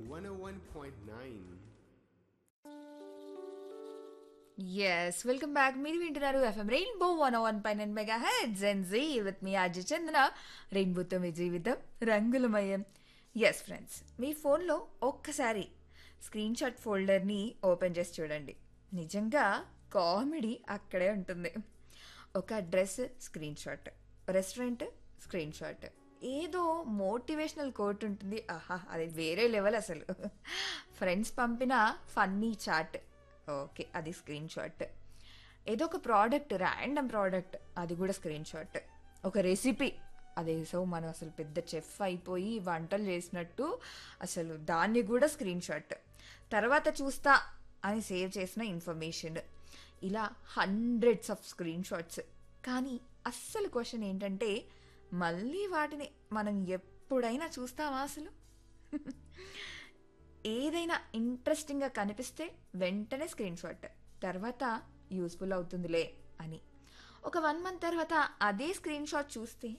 101.9. Yes welcome back మీరు వింటున్నారు FM rainbow one one పైన మెగా హెడ్ జెన్జీ విత్ మీ అజయ్ చందన రెయిన్బోతో మీ జీవితం రంగులమయం ఎస్ ఫ్రెండ్స్ మీ ఫోన్లో ఒక్కసారి స్క్రీన్ షాట్ ఫోల్డర్ని ఓపెన్ చేసి చూడండి నిజంగా కామెడీ అక్కడే ఉంటుంది ఒక dress screenshot restaurant screenshot ఏదో మోటివేషనల్ కోట్ ఉంటుంది ఆహా అది వేరే లెవెల్ అసలు ఫ్రెండ్స్ పంపిన ఫన్నీ చాట్ ఓకే అది స్క్రీన్ షాట్ ఏదో ఒక ప్రోడక్ట్ ర్యాండమ్ ప్రోడక్ట్ అది కూడా స్క్రీన్ షాట్ ఒక రెసిపీ అదేసో మనం అసలు పెద్ద చెఫ్ అయిపోయి వంటలు చేసినట్టు అసలు దాన్ని కూడా స్క్రీన్ షాట్ తర్వాత చూస్తా అని సేవ్ చేసిన ఇన్ఫర్మేషన్ ఇలా హండ్రెడ్స్ ఆఫ్ స్క్రీన్ షాట్స్ కానీ అస్సలు క్వశ్చన్ ఏంటంటే మళ్ళీ వాటిని మనం ఎప్పుడైనా చూస్తామా అసలు ఏదైనా ఇంట్రెస్టింగ్గా కనిపిస్తే వెంటనే స్క్రీన్ షాట్ తర్వాత యూస్ఫుల్ అవుతుందిలే అని ఒక వన్ మంత్ తర్వాత అదే స్క్రీన్ షాట్ చూస్తే